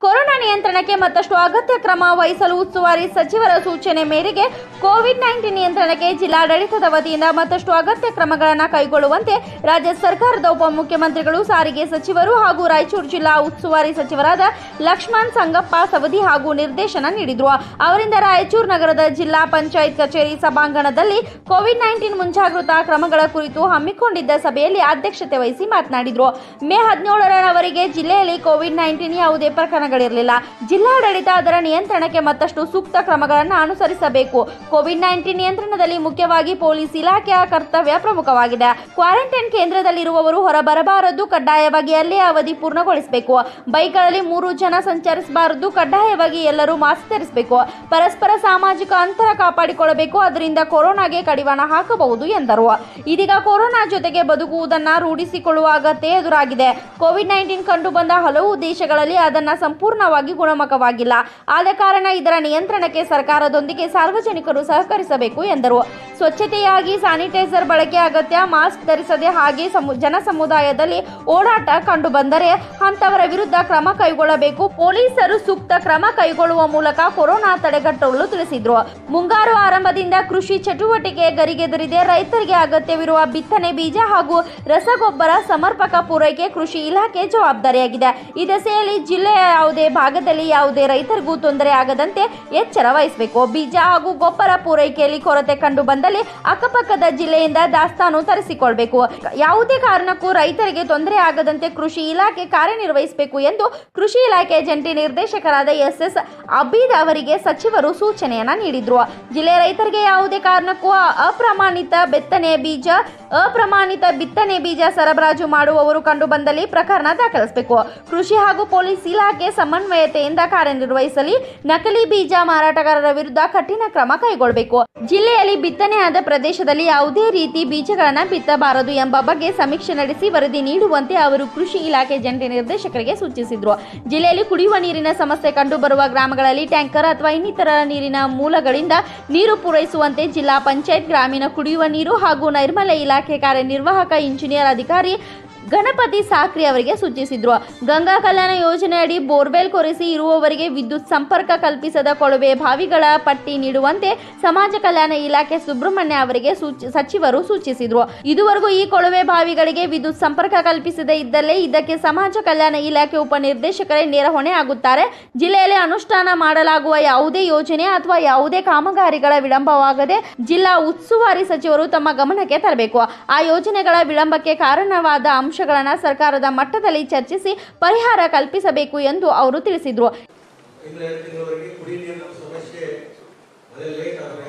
Corona ನಿಯಂತ್ರಣಕ್ಕೆ ಮತ್ತಷ್ಟು ಅಗತ್ಯ ಕ್ರಮ ವಹಿಸಲು ಉಸ್ತುವಾರಿ ಸಚಿವರ ಸೂಚನೆ ಮೇರೆಗೆ ಕೋವಿಡ್ ನೈನ್ಟೀನ್ ನಿಯಂತ್ರಣಕ್ಕೆ ಜಿಲ್ಲಾಡಳಿತದ ವತಿಯಿಂದ ಮತ್ತಷ್ಟು ಅಗತ್ಯ ಕ್ರಮಗಳನ್ನು ಕೈಗೊಳ್ಳುವಂತೆ ರಾಜ್ಯ ಸರ್ಕಾರದ ಉಪಮುಖ್ಯಮಂತ್ರಿಗಳು ಸಾರಿಗೆ ಸಚಿವರು ಹಾಗೂ ರಾಯಚೂರು ಜಿಲ್ಲಾ ಉಸ್ತುವಾರಿ ಸಚಿವರಾದ ಲಕ್ಷ್ಮಣ್ ಸಂಗಪ್ಪ ಸವದಿ ಹಾಗೂ ನಿರ್ದೇಶನ ನೀಡಿದರು ಅವರಿಂದ ರಾಯಚೂರು ನಗರದ ಜಿಲ್ಲಾ ಪಂಚಾಯತ್ ಕಚೇರಿ ಸಭಾಂಗಣದಲ್ಲಿ ಕೋವಿಡ್ ನೈನ್ಟೀನ್ ಮುಂಜಾಗೃತಾ ಕ್ರಮಗಳ ಕುರಿತು ಹಮ್ಮಿಕೊಂಡಿದ್ದ ಸಭೆಯಲ್ಲಿ ಅಧ್ಯಕ್ಷತೆ ವಹಿಸಿ ಮಾತನಾಡಿದರು ಮೇ ಹದಿನೇಳರವರೆಗೆ ಜಿಲ್ಲೆಯಲ್ಲಿ ಕೋವಿಡ್ ನೈನ್ಟೀನ್ ಯಾವುದೇ ಪ್ರಕರಣಗಳಿರಲಿಲ್ಲ ಜಿಲ್ಲಾಡಳಿತ ಅದರ ನಿಯಂತ್ರಣಕ್ಕೆ ಮತ್ತಷ್ಟು ಸೂಕ್ತ ಕ್ರಮಗಳನ್ನು ಅನುಸರಿಸಬೇಕು ಕೋವಿಡ್ ನೈನ್ಟೀನ್ ನಿಯಂತ್ರಣದಲ್ಲಿ ಮುಖ್ಯವಾಗಿ ಪೊಲೀಸ್ ಇಲಾಖೆಯ ಕರ್ತವ್ಯ ಪ್ರಮುಖವಾಗಿದೆ ಕ್ವಾರಂಟೈನ್ ಕೇಂದ್ರದಲ್ಲಿರುವವರು ಹೊರಬರಬಾರದು ಕಡ್ಡಾಯವಾಗಿ ಅಲ್ಲೇ ಅವಧಿ ಪೂರ್ಣಗೊಳಿಸಬೇಕು ಬೈಕ್ಗಳಲ್ಲಿ ಮೂರು ಜನ ಸಂಚರಿಸಬಾರದು ಕಡ್ಡಾಯವಾಗಿ ಎಲ್ಲರೂ ಮಾಸ್ಕ್ ಧರಿಸಬೇಕು ಪರಸ್ಪರ ಸಾಮಾಜಿಕ ಅಂತರ ಕಾಪಾಡಿಕೊಳ್ಳಬೇಕು ಅದರಿಂದ ಕೊರೋನಾಗೆ ಕಡಿವಾಣ ಹಾಕಬಹುದು ಎಂದರು ಇದೀಗ ಕೊರೋನಾ ಜೊತೆಗೆ ಬದುಕುವುದನ್ನ ರೂಢಿಸಿಕೊಳ್ಳುವ ಅಗತ್ಯ ಎದುರಾಗಿದೆ ಕೋವಿಡ್ ನೈನ್ಟೀನ್ ಕಂಡುಬಂದ ಹಲವು ದೇಶಗಳಲ್ಲಿ ಅದನ್ನ ಸಂಪೂರ್ಣವಾಗಿ ಗುಣಮುಖವಾಗಿಲ್ಲ ಆದ ಕಾರಣ ಇದರ ನಿಯಂತ್ರಣಕ್ಕೆ ಸರ್ಕಾರದೊಂದಿಗೆ ಸಾರ್ವಜನಿಕರು ಸಹಕರಿಸಬೇಕು ಎಂದರು ಸ್ವಚ್ಛತೆಯಾಗಿ ಸ್ಯಾನಿಟೈಸರ್ ಬಳಕೆ ಅಗತ್ಯ ಮಾಸ್ಕ್ ಧರಿಸದೆ ಹಾಗೆ ಸಮು- ಜನ ಸಮುದಾಯದಲ್ಲಿ ಓಡಾಟ ಕಂಡುಬಂದರೆ ಅಂತವರ ವಿರುದ್ಧ ಕ್ರಮ ಕೈಗೊಳ್ಳಬೇಕು ಪೊಲೀಸರು ಸೂಕ್ತ ಕ್ರಮ ಕೈಗೊಳ್ಳುವ ಮೂಲಕ ಕೊರೋನಾ ತಡೆಗಟ್ಟಲು ತಿಳಿಸಿದ್ರು ಮುಂಗಾರು ಆರಂಭದಿಂದ ಕೃಷಿ ಚಟುವಟಿಕೆ ಗರಿಗೆದರಿದೆ ರೈತರಿಗೆ ಅಗತ್ಯವಿರುವ ಬಿತ್ತನೆ ಬೀಜ ಹಾಗೂ ರಸಗೊಬ್ಬರ ಸಮರ್ಪಕ ಪೂರೈಕೆ ಕೃಷಿ ಇಲಾಖೆ ಜವಾಬ್ದಾರಿಯಾಗಿದೆ ಈ ದೆಸೆಯಲ್ಲಿ ಜಿಲ್ಲೆಯ ಯಾವುದೇ ಭಾಗದಲ್ಲಿ ಯಾವುದೇ ರೈತರಿಗೂ ತೊಂದರೆ ಆಗದಂತೆ ಎಚ್ಚರ ವಹಿಸಬೇಕು ಬೀಜ ಹಾಗೂ ಗೊಬ್ಬರ ಪೂರೈಕೆಯಲ್ಲಿ ಕೊರತೆ ಕಂಡು ಬಂದಲ್ಲಿ ಅಕ್ಕಪಕ್ಕದ ಜಿಲ್ಲೆಯಿಂದ ದಾಸ್ತಾನು ತರಿಸಿಕೊಳ್ಬೇಕು ಯಾವುದೇ ಕಾರಣಕ್ಕೂ ರೈತರಿಗೆ ತೊಂದರೆ ಆಗದಂತೆ ಕೃಷಿ ಇಲಾಖೆ ಕಾರ್ಯನಿರ್ವಹಿಸಬೇಕು ಎಂದು ಕೃಷಿ ಇಲಾಖೆ ಜಂಟಿ ನಿರ್ದೇಶಕರಾದ ಎಸ್ ಎಸ್ ಅಬೀದ್ ಅವರಿಗೆ ಸಚಿವರು ಸೂಚನೆಯನ್ನ ನೀಡಿದ್ರು ಜಿಲ್ಲೆಯ ರೈತರಿಗೆ ಯಾವುದೇ ಕಾರಣಕ್ಕೂ ಅಪ್ರಮಾಣಿತ ಬಿತ್ತನೆ ಬೀಜ ಅಪ್ರಮಾಣಿತ ಬಿತ್ತನೆ ಬೀಜ ಸರಬರಾಜು ಮಾಡುವವರು ಕಂಡು ಬಂದಲ್ಲಿ ಪ್ರಕರಣ ದಾಖಲಿಸಬೇಕು ಕೃಷಿ ಹಾಗೂ ಪೊಲೀಸ್ ಇಲಾಖೆ ಸಮನ್ವಯತೆಯಿಂದ ಕಾರ್ಯನಿರ್ವಹಿಸಲಿ ನಕಲಿ ಬೀಜ ಮಾರಾಟಗಾರರ ವಿರುದ್ಧ ಕಠಿಣ ಕ್ರಮ ಕೈಗೊಳ್ಳಬೇಕು ಜಿಲ್ಲೆಯಲ್ಲಿ ಬಿತ್ತನೆಯಾದ ಪ್ರದೇಶದಲ್ಲಿ ಯಾವುದೇ ರೀತಿ ಬೀಜಗಳನ್ನು ಬಿತ್ತಬಾರದು ಎಂಬ ಬಗ್ಗೆ ಸಮೀಕ್ಷೆ ನಡೆಸಿ ವರದಿ ನೀಡುವಂತೆ ಅವರು ಕೃಷಿ ಇಲಾಖೆ ಜಂಟಿ ನಿರ್ದೇಶಕರಿಗೆ ಸೂಚಿಸಿದರು ಜಿಲ್ಲೆಯಲ್ಲಿ ಕುಡಿಯುವ ನೀರಿನ ಸಮಸ್ಯೆ ಕಂಡುಬರುವ ಗ್ರಾಮಗಳಲ್ಲಿ ಟ್ಯಾಂಕರ್ ಅಥವಾ ಇನ್ನಿತರ ನೀರಿನ ಮೂಲಗಳಿಂದ ನೀರು ಪೂರೈಸುವಂತೆ ಜಿಲ್ಲಾ ಪಂಚಾಯತ್ ಗ್ರಾಮೀಣ ಕುಡಿಯುವ ನೀರು ಹಾಗೂ ನೈರ್ಮಲ್ಯ ಇಲಾಖೆ ಕಾರ್ಯನಿರ್ವಾಹಕ ಇಂಜಿನಿಯರ್ ಅಧಿಕಾರಿ ಗಣಪತಿ ಸಾಕ್ರಿ ಅವರಿಗೆ ಸೂಚಿಸಿದ್ರು ಗಂಗಾ ಕಲ್ಯಾಣ ಯೋಜನೆಯಡಿ ಬೋರ್ವೆಲ್ ಕೊರೆಸಿ ಇರುವವರಿಗೆ ವಿದ್ಯುತ್ ಸಂಪರ್ಕ ಕಲ್ಪಿಸದ ಕೊಳವೆ ಬಾವಿಗಳ ಪಟ್ಟಿ ನೀಡುವಂತೆ ಸಮಾಜ ಕಲ್ಯಾಣ ಇಲಾಖೆ ಸುಬ್ರಹ್ಮಣ್ಯ ಅವರಿಗೆ ಸೂಚಿ ಸಚಿವರು ಸೂಚಿಸಿದ್ರು ಇದುವರೆಗೂ ಈ ಕೊಳವೆ ಬಾವಿಗಳಿಗೆ ವಿದ್ಯುತ್ ಸಂಪರ್ಕ ಕಲ್ಪಿಸದೇ ಇದ್ದಲ್ಲಿ ಇದಕ್ಕೆ ಸಮಾಜ ಕಲ್ಯಾಣ ಇಲಾಖೆ ಉಪನಿರ್ದೇಶಕರೇ ನೇರ ಹೊಣೆ ಆಗುತ್ತಾರೆ ಜಿಲ್ಲೆಯಲ್ಲಿ ಅನುಷ್ಠಾನ ಮಾಡಲಾಗುವ ಯಾವುದೇ ಯೋಜನೆ ಅಥವಾ ಯಾವುದೇ ಕಾಮಗಾರಿಗಳ ವಿಳಂಬವಾಗದೆ ಜಿಲ್ಲಾ ಉಸ್ತುವಾರಿ ಸಚಿವರು ತಮ್ಮ ಗಮನಕ್ಕೆ ತರಬೇಕು ಆ ಯೋಜನೆಗಳ ವಿಳಂಬಕ್ಕೆ ಕಾರಣವಾದ ಅಂಶಗಳನ್ನು ಸರ್ಕಾರದ ಮಟ್ಟದಲ್ಲಿ ಚರ್ಚಿಸಿ ಪರಿಹಾರ ಕಲ್ಪಿಸಬೇಕು ಎಂದು ಅವರು ತಿಳಿಸಿದರು ಇನ್ನು ಎರಡು ತಿಂಗಳವರೆಗೆ ಕುಡಿ ನೀರಿನ ಸಮಸ್ಯೆ ಮಳೆ ಲೇಟ್ ಆದರೆ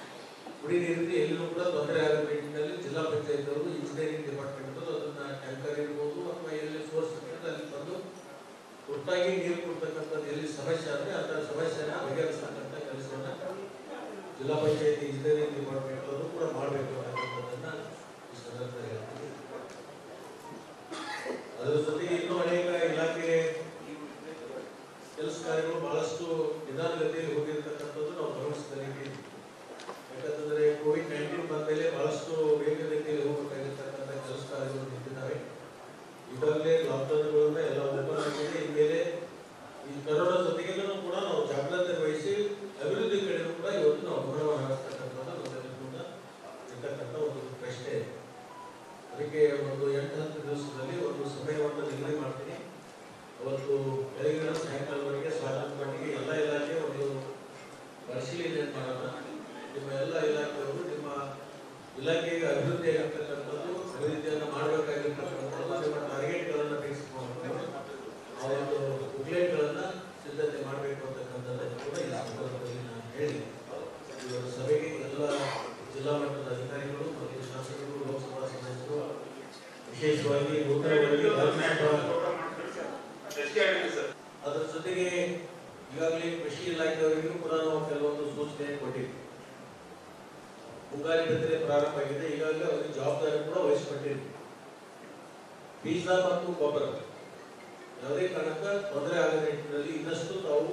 ಕುಡಿ ನೀರಿಗೆ ಎಲ್ಲೂ ಕೂಡ ತೊಂದರೆ ಆಗದ ನಿಟ್ಟಿನಲ್ಲಿ ಜಿಲ್ಲಾ ಪಂಚಾಯತ್ ಅವರು ಇಂಜಿನಿಯರಿಂಗ್ ಡಿಪಾರ್ಟ್ಮೆಂಟ್ ಅದನ್ನ ಟ್ಯಾಂಕರ್ ಇರ್ಬೋದು ಅಥವಾ ಎಲ್ಲಿ ಸೋರ್ಸ್ ಅಲ್ಲಿ ಬಂದು ಒಟ್ಟಾಗಿ ನೀರು ಕೊಡ್ತಕ್ಕಂಥದ್ದು ಎಲ್ಲಿ ಸಮಸ್ಯೆ ಆದರೆ ಅಂಥ ಸಮಸ್ಯೆನ ಬಗೆಹರಿಸ್ತಕ್ಕಂಥ ಕೆಲಸವನ್ನ ಜಿಲ್ಲಾ ಪಂಚಾಯತ್ ಇಂಜಿನಿಯರಿಂಗ್ ಡಿಪಾರ್ಟ್ಮೆಂಟ್ ಅವರು ಕೂಡ ಮಾಡಬೇಕು ಅನ್ನತಕ್ಕಂಥದ್ದನ್ನ ಈ ಸಂದರ್ಭದಲ್ಲಿ ಹೇಳ್ತೀನಿ ಅದರ ಜೊತೆಗೆ ಇನ್ನೂ ಅನೇಕ ಇಲಾಖೆ ಕೆಲಸ ಕಾರ್ಯಗಳು ಬಹಳಷ್ಟು ನಿಧಾನಗತಿಯಲ್ಲಿ ಹೋಗಿರ್ತಕ್ಕಂಥದ್ದು ನಾವು ಗಮನಿಸಿದಲ್ಲಿ ಯಾಕಂತಂದ್ರೆ ಕೋವಿಡ್ ನೈನ್ಟೀನ್ ಬಂದ ಮೇಲೆ ಬಹಳಷ್ಟು ವೇಗಗತಿಯಲ್ಲಿ ಹೋಗಬೇಕಾಗಿರ್ತಕ್ಕಂಥ ಕೆಲಸ ಕಾರ್ಯಗಳು ನಿಂತಿದ್ದಾವೆ ಈಗಾಗಲೇ ಲಾಕ್ಡೌನ್ಗಳನ್ನ ಎಲ್ಲ ಓಪನ್ ಆಗಿದೆ ಇನ್ಮೇಲೆ ಈ ಕರೋನಾ ಜೊತೆಗೆಲ್ಲೂ ಕೂಡ ನಾವು ಜಾಗ್ರತೆ ವಹಿಸಿ ಅಭಿವೃದ್ಧಿ ಕಡೆಗೂ ಕೂಡ ಇವತ್ತು ನಾವು ಗಮನವನ್ನು ಹರಿಸ್ತಕ್ಕಂಥದ್ದು ನಮ್ಮಲ್ಲಿ ಕೂಡ ಇರ್ತಕ್ಕಂಥ ಒಂದು ಪ್ರಶ್ನೆ ಇದೆ. ಅದಕ್ಕೆ ಒಂದು ಎಂಟು ಹತ್ತು ದಿವಸದಲ್ಲಿ ಒಂದು ಸಮಯವನ್ನು ನಿಗದಿ ಮಾಡ್ತೀನಿ ಅವತ್ತು ಬೆಳಗಿನ ಸಾಯಂಕಾಲವರೆಗೆ ಸ್ವಾಗತ ಮಟ್ಟಿಗೆ ಎಲ್ಲ ಇಲಾಖೆ ಒಂದು ಪರಿಶೀಲನೆ ಮಾಡೋಣ ನಿಮ್ಮ ಎಲ್ಲ ಇಲಾಖೆಯವರು ನಿಮ್ಮ ಇಲಾಖೆಗೆ ಅಭಿವೃದ್ಧಿ ಆಗಿರ್ತಕ್ಕಂಥದ್ದು ಅಭಿವೃದ್ಧಿಯನ್ನು ಮಾಡಬೇಕಾಗಿರ್ತಕ್ಕಂಥದ್ದು ನಿಮ್ಮ ಟಾರ್ಗೆಟ್ಗಳನ್ನು ಫಿಕ್ಸ್ ಮಾಡಬೇಕು ಆ ಒಂದು ಬುಕ್ಲೆಟ್ಗಳನ್ನು ಸಿದ್ಧತೆ ಮಾಡಬೇಕು ಅಂತಕ್ಕಂಥದ್ದನ್ನು ಕೂಡ ಈ ಸಂದರ್ಭದಲ್ಲಿ ನಾನು ಹೇಳಿ ಈ ಒಂದು ಸಭೆಗೆ ಎಲ್ಲ ಜಿಲ್ಲಾ ಮಟ್ಟದ ಅಧಿಕಾರಿಗಳು ಮತ್ತು ಶಾಸಕರು ಲೋಕಸಭಾ ಸದಸ್ಯರು ವಿಶೇಷವಾಗಿ ನೂತನವಾಗಿ ಧಾರ್ಮಿಕ ಅದರ ಜೊತೆಗೆ ಈಗಾಗಲೇ ಕೃಷಿ ಇಲಾಖೆಯವರಿಗೂ ಕೂಡ ನಾವು ಕೆಲವೊಂದು ಸೂಚನೆ ಕೊಟ್ಟಿದ್ವಿ ಮುಂಗಾರಿ ಬಿತ್ತನೆ ಪ್ರಾರಂಭ ಆಗಿದೆ ಈಗಾಗಲೇ ಅವರಿಗೆ ಜವಾಬ್ದಾರಿ ಕೂಡ ವಹಿಸಿಕೊಟ್ಟಿದ್ವಿ ಬೀಜ ಮತ್ತು ಗೊಬ್ಬರ ಯಾವುದೇ ಕಾರಣಕ್ಕ ತೊಂದರೆ ಆಗದ ನಿಟ್ಟಿನಲ್ಲಿ ಇನ್ನಷ್ಟು ತಾವು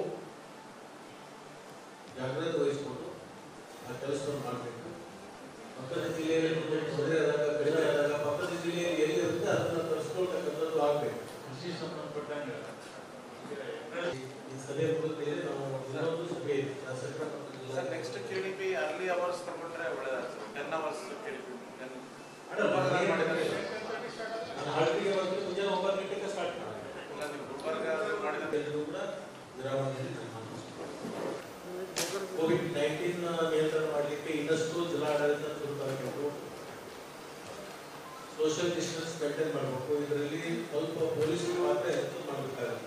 ಜಾಗ್ರತೆ ವಹಿಸಿಕೊಂಡು ಆ ಕೆಲಸವನ್ನು ಮಾಡಬೇಕು ಪಕ್ಕದ ಜಿಲ್ಲೆಯಲ್ಲಿ ನಮಗೆ ತೊಂದರೆ ಆದಾಗ ಕಡಿಮೆ ಆದಾಗ ಪಕ್ಕದ ಜಿಲ್ಲೆಯಲ್ಲಿ ಎಲ್ಲಿರುತ್ತೆ ಅದನ್ನು ತರಿಸ್ಕೊಳ್ತಕ್ಕಂಥದ್ದು ಆಗಬೇಕು ಕೃಷಿ ಸಂಬಂಧಪಟ್ಟಂಗೆ ಸಭೆ ಮುಗಿದ ಮೇಲೆ ನಾವು ಇನ್ನೊಂದು ಸಭೆ ಇದೆ ಶಾಸಕರ ಮತ್ತು ಜಿಲ್ಲಾ sir next K D P early hours ತಗೊಂಡ್ರೆ ಒಳ್ಳೇದಾಗ್ತದೆ ten hours K D P ten ಮಾಡಲ್ಲ. ಮಾಡಿದರೆ ನಾನು ಹಳ್ಳಿಗೆ ಬಂದು ಮುಂಜಾನೆ ಒಂಬತ್ತು ಗಂಟೆಗೆ ಸ್ಟಾರ್ಟ್ ಮಾಡ್ತೀನಿ ಇಲ್ಲ ನೀವು ಗುಲ್ಬರ್ಗ ಅದು ಮಾಡಿದರೆ ಎಲ್ಲರೂ ಕೂಡ ವಿರಾಮದಲ್ಲಿ ಕೋವಿಡ್ ನೈನ್ಟೀನ್ ನಿಯಂತ್ರಣ ಮಾಡಲಿಕ್ಕೆ ಇನ್ನಷ್ಟು ಜಿಲ್ಲಾಡಳಿತ ತುರ್ತಾಗಬೇಕು ಸೋಷಿಯಲ್ ಡಿಸ್ಟೆನ್ಸ್ ಮೇಂಟೈನ್ ಮಾಡಬೇಕು ಇದರಲ್ಲಿ ಸ್ವಲ್ಪ ಪೊಲೀಸರು ಪಾತ್ರ ಹೆಚ್ಚು ಮಾಡಬೇಕಾಗುತ್ತೆ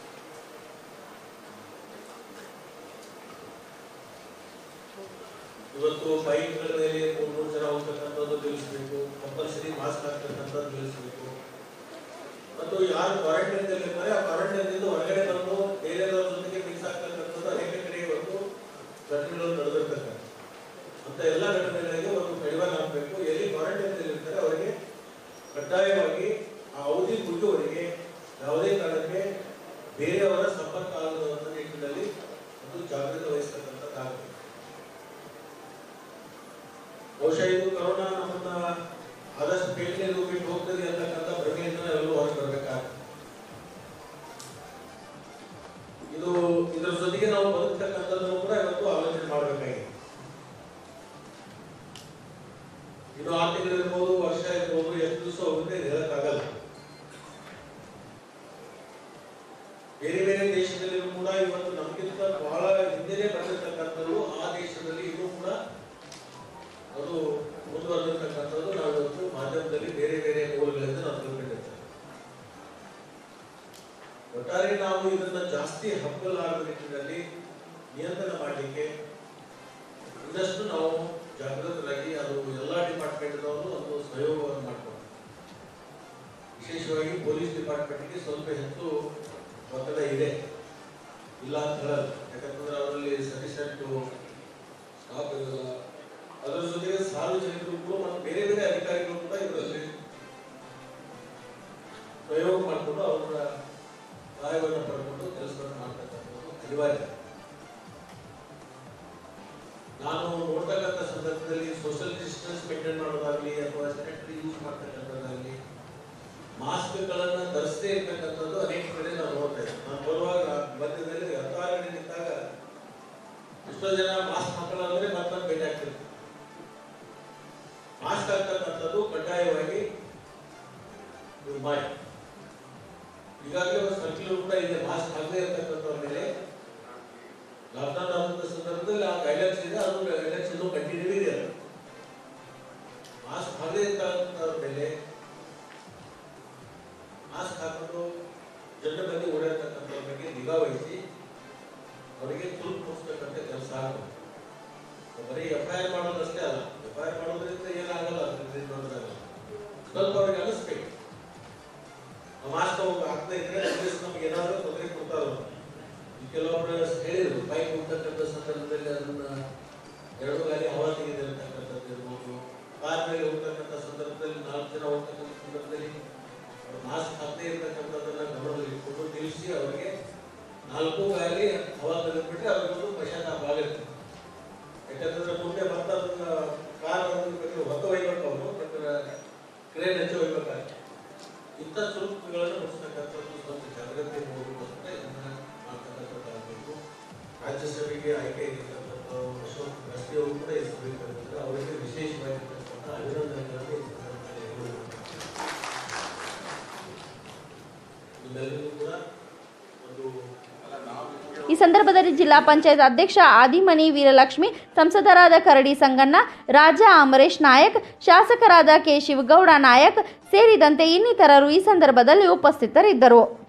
ಇವತ್ತು ಬೈಕ್ಗಳ ಮೇಲೆ ಮೂರು ಮೂರು ಜನ ಹೋಗ್ತಕ್ಕಂಥದ್ದು ನಿಲ್ಲಿಸಬೇಕು ಕಂಪಲ್ಸರಿ ಮಾಸ್ಕ್ ಹಾಕ್ತಕ್ಕಂಥದ್ದು ನಿಲ್ಲಿಸಬೇಕು ಮತ್ತು ಯಾರು ಕ್ವಾರಂಟೈನ್ ಇರ್ತಾರೆ ಆ ಕ್ವಾರಂಟೈನ್ ಇಂದ ಹೊರಗಡೆ ಬಂದು ಬೇರೆಯವರ ಜೊತೆಗೆ ಮಿಕ್ಸ್ ಆಗ್ತಕ್ಕಂಥದ್ದು ಅನೇಕ ಕಡೆ ಇವತ್ತು ಘಟನೆಗಳು ನಡೆದಿರ್ತಕ್ಕಂಥ ಅಂತ ಎಲ್ಲ ಘಟನೆಗಳಿಗೆ ಒಂದು ಕಡಿವಾಣ ಹಾಕಬೇಕು ಎಲ್ಲಿ ಕ್ವಾರಂಟೈನ್ ಇರ್ತಾರೆ ಅವರಿಗೆ ಕಡ್ಡಾಯವಾಗಿ ಆ ಅವಧಿ ಮುಗಿಯುವವರೆಗೆ ಯಾವುದೇ ಕಾರಣಕ್ಕೆ ಬೇರೆಯವರ ಸಂಪರ್ಕ ಆಗದಂತ ನಿಟ್ಟಿನಲ್ಲಿ ಒಂದು ಜಾಗೃತಿ ವಹಿಸ್ತಕ್ಕಂಥದ್ದಾಗಬೇಕು ಬಹುಶಃ ಇದು ಕರೋನಾ ನಮ್ಮನ್ನ ಆದಷ್ಟು ಬೇಗನೆ ಇದು ಬಿಟ್ಟು ಹೋಗ್ತದೆ ಅಂತಕ್ಕಂಥ ಭ್ರಮೆಯಿಂದ ನಾವೆಲ್ಲರೂ ಹೊರಗೆ ಬರಬೇಕಾಗ್ತದೆ ಇದು ಇದರ ಜೊತೆಗೆ ನಾವು ಬದುಕ್ತಕ್ಕಂಥದ್ದನ್ನು ಕೂಡ ಇವತ್ತು ಆಲೋಚನೆ ಮಾಡಬೇಕಾಗಿದೆ ಇದು ಆರು ತಿಂಗಳು ಇರ್ಬೋದು ವರ್ಷ ಇರ್ಬೋದು ಎಷ್ಟು ದಿವಸ ಹೋಗುತ್ತೆ ಇದು ಹೇಳಕ್ಕಾಗಲ್ಲ ಬೇರೆ ಬೇರೆ ದೇಶದಲ್ಲಿ ಕೂಡ ಇವತ್ತು ನಮಗಿಂತ ಬಹಳ ಹಿಂದೆನೆ ಬಂದಿರತಕ್ಕಂಥದ್ದು ಆ ದೇಶದಲ್ಲಿ ಇದು ಕೂಡ ಅದು ಮುಂದುವರೆದಿರ್ತಕ್ಕಂಥದ್ದು ನಾವು ಇವತ್ತು ಮಾಧ್ಯಮದಲ್ಲಿ ಬೇರೆ ಬೇರೆ ಮೂಲಗಳಿಂದ ನಾವು ತಿಳ್ಕೊಂಡಿರ್ತೇವೆ ಒಟ್ಟಾರೆ ನಾವು ಇದನ್ನ ಜಾಸ್ತಿ ಹಬ್ಬಲಾರದ ನಿಟ್ಟಿನಲ್ಲಿ ನಿಯಂತ್ರಣ ಮಾಡಲಿಕ್ಕೆ ಇನ್ನಷ್ಟು ನಾವು ಜಾಗೃತರಾಗಿ ಅದು ಎಲ್ಲ ಡಿಪಾರ್ಟ್ಮೆಂಟ್ನವರು ಒಂದು ಸಹಯೋಗವನ್ನು ಮಾಡ್ಕೊಂಡು ವಿಶೇಷವಾಗಿ ಪೊಲೀಸ್ ಡಿಪಾರ್ಟ್ಮೆಂಟ್ಗೆ ಸ್ವಲ್ಪ ಹೆಚ್ಚು ಒತ್ತಡ ಇದೆ ಇಲ್ಲ ಅಂತ ಹೇಳಲ್ಲ ಯಾಕಂತಂದ್ರೆ ಅವರಲ್ಲಿ ಸಫಿಷಿಯಂಟ್ ಸ್ಟಾಫ್ ಇರಲ್ಲ ಅದರ ಜೊತೆಗೆ ಸಾರ್ವಜನಿಕರು ಕೂಡ ಮತ್ತು ಬೇರೆ ಬೇರೆ ಅಧಿಕಾರಿಗಳು ಕೂಡ ಇದರಲ್ಲಿ ಪ್ರಯೋಗ ಮಾಡಿಕೊಂಡು ಅವರ ಸಹಾಯವನ್ನು ಪಡ್ಕೊಂಡು ಕೆಲಸವನ್ನು ಮಾಡ್ತಕ್ಕಂಥದ್ದು ಅನಿವಾರ್ಯ ನಾನು ನೋಡ್ತಕ್ಕಂಥ ಸಂದರ್ಭದಲ್ಲಿ ಸೋಷಿಯಲ್ ಡಿಸ್ಟೆನ್ಸ್ ಮೇಂಟೈನ್ ಮಾಡೋದಾಗ್ಲಿ ಅಥವಾ ಸ್ಯಾನಿಟರಿ ಯೂಸ್ ಮಾಡ್ತಕ್ಕಂಥದ್ದಾಗಲಿ ಮಾಸ್ಕ್ಗಳನ್ನ ಧರಿಸದೇ ಇರ್ತಕ್ಕಂಥದ್ದು ಅನೇಕ ಕಡೆ ನಾವು ನೋಡ್ತಾ ಇದ್ದೀವಿ ನಾನು ಬರುವಾಗ ಮಧ್ಯದಲ್ಲಿ ಹತ್ತಾರು ನಿಂತಾಗ ಎಷ್ಟೋ ಜನ ಮಾಸ್ಕ್ ಹಾಕಲ್ಲ ಅಂದ್ರೆ ಮತ್ತೊಂದು ಭೇಟಿ ಆಗ್ತಿರ್ತಾರೆ ಮಾಸ್ಕ್ ಹಾಕ್ತಕ್ಕಂಥದ್ದು ಕಡ್ಡಾಯವಾಗಿ ನೀವು ಮಾಡಿ ಈಗಾಗಲೇ ಒಂದು ಸರ್ಕ್ಯುಲರ್ ಕೂಡ ಇದೆ ಮಾಸ್ಕ್ ಹಾಕದೇ ಇರತಕ್ಕಂಥವ್ರ ಮೇಲೆ ಲಾಕ್ಡೌನ್ ಆದಂತ ಸಂದರ್ಭದಲ್ಲಿ ಆ ಗೈಡ್ಲೈನ್ಸ್ ಇದೆ ಅದು ಗೈಡ್ಲೈನ್ಸ್ ಇನ್ನೂ ಕಂಟಿನ್ಯೂ ಇದೆ ಅದು. ಮಾಸ್ಕ್ ಹಾಕದೇ ಇರ್ತಕ್ಕಂಥವ್ರ ಮೇಲೆ ಮಾಸ್ಕ್ ಹಾಕೊಂಡು ಜನ ಮಂದಿ ಓಡಾಡ್ತಕ್ಕಂಥವ್ರ ಬಗ್ಗೆ ನಿಗಾ ವಹಿಸಿ ಅವರಿಗೆ ತುರ್ತು ಮುಗಿಸ್ತಕ್ಕಂಥ ಕೆಲಸ ಆಗಬೇಕು ಬರೀ ಎಫ್ ಐ ಆರ್ ಮಾಡೋದಷ್ಟೇ ಅಲ್ಲ ಎಫ್ ಐ ಆರ್ ಮಾಡೋದ್ರಿಂದ ಏನಾಗಲ್ಲ ಅದರಿಂದ ಮಾಡೋದಾಗಲ್ಲ ಸ್ವಲ್ಪ ಅವ್ರಿಗೆ ಅನಿಸ್ಬೇಕು ಮಾಸ್ಕ್ ಅವ್ರು ಹಾಕ್ತಾ ಇದ್ರೆ ಅಟ್ಲೀಸ್ಟ್ ನಮ್ಗೆ ಏನಾದರೂ ತೊಂದರೆ ಕೊಡ್ತಾರ ಈ ಕೆಲವೊಬ್ರು ಹೇಳಿದ್ರು ಬೈಕ್ ಹೋಗ್ತಕ್ಕಂಥ ಸಂದರ್ಭದಲ್ಲಿ ಅದನ್ನ ಎರಡು ಗಾಲಿ ಹವಾ ತೆಗೆದಿರ್ತಕ್ಕಂಥದ್ದು ಇರ್ಬೋದು ಕಾರ್ ಮೇಲೆ ಹೋಗ್ತಕ್ಕಂಥ ಸಂದರ್ಭದಲ್ಲಿ ನಾಲ್ಕು ಜನ ಹೋಗ್ತಕ್ಕಂಥ ಸಂದರ್ಭದಲ್ಲಿ ಮಾಸ್ಕ್ ಹಾಕದೇ ಇರ್ತಕ್ಕಂಥದ್ದನ್ನ ಗಮನದಲ್ಲಿ ಇಟ್ಕೊಂಡು ತಿಳಿಸಿ ಅವರಿಗೆ ನಾಲ್ಕು ಗಾಲಿ ಹವಾ ತೆಗೆದ್ಬಿಟ್ರೆ ಅವ್ರಿಗೊಂದು ಪಶ್ಚಾತ್ತಾಪ ಆಗುತ್ತೆ ಯಾಕಂತಂದ್ರೆ ಮುಂದೆ ಮತ್ತೆ ಅದನ್ನ ಕಾರ್ ಹೊತ್ತು ಒಯ್ಬೇಕು ಅವರು ಬಟ್ ಕ್ರೇನ್ ಹೆಚ್ಚು ಒಯ್ಬೇಕಾಗುತ್ತೆ ಇಂಥ ಸ್ವರೂಪಗಳನ್ನು ಮುಗಿಸ್ತಕ್ಕಂಥದ್ದು ಸ್ವಲ್ಪ ಜಾಗ್ರತೆ ಮೂಡುವುದಕ್ಕೋಸ್ಕರ ಇದನ್ನ ಮಾಡ್ತಕ್ಕಂಥದ್ದಾಗಬೇಕು ರಾಜ್ಯಸಭೆಗೆ ಆಯ್ಕೆ ಇರತಕ್ಕಂಥ ಅಶೋಕ್ ರಸ್ತೆ ಅವರು ಕೂಡ ಈ ಸಭೆಗೆ ಬಂದಿದ್ದಾರೆ ಅವರಿಗೆ ವಿಶೇಷವಾಗಿರ್ತಕ್ಕಂಥ ಅಭಿನಂದನೆಗಳನ್ನು ಈ ಸಂದರ್ಭದಲ್ಲಿ ಹೇಳುವುದು. ನಿಮ್ಮೆಲ್ಲರಿಗೂ ಕೂಡ ಒಂದು ಅಲ್ಲ ನಾವು ಈ ಸಂದರ್ಭದಲ್ಲಿ ಜಿಲ್ಲಾ ಪಂಚಾಯತ್ ಅಧ್ಯಕ್ಷ ಆದಿಮನಿ ವೀರಲಕ್ಷ್ಮಿ ಸಂಸದರಾದ ಕರಡಿ ಸಂಗಣ್ಣ ರಾಜ ಅಮರೇಶ್ ನಾಯಕ್ ಶಾಸಕರಾದ ಕೆ ಶಿವಗೌಡ ನಾಯಕ್ ಸೇರಿದಂತೆ ಇನ್ನಿತರರು ಈ ಸಂದರ್ಭದಲ್ಲಿ ಉಪಸ್ಥಿತರಿದ್ದರು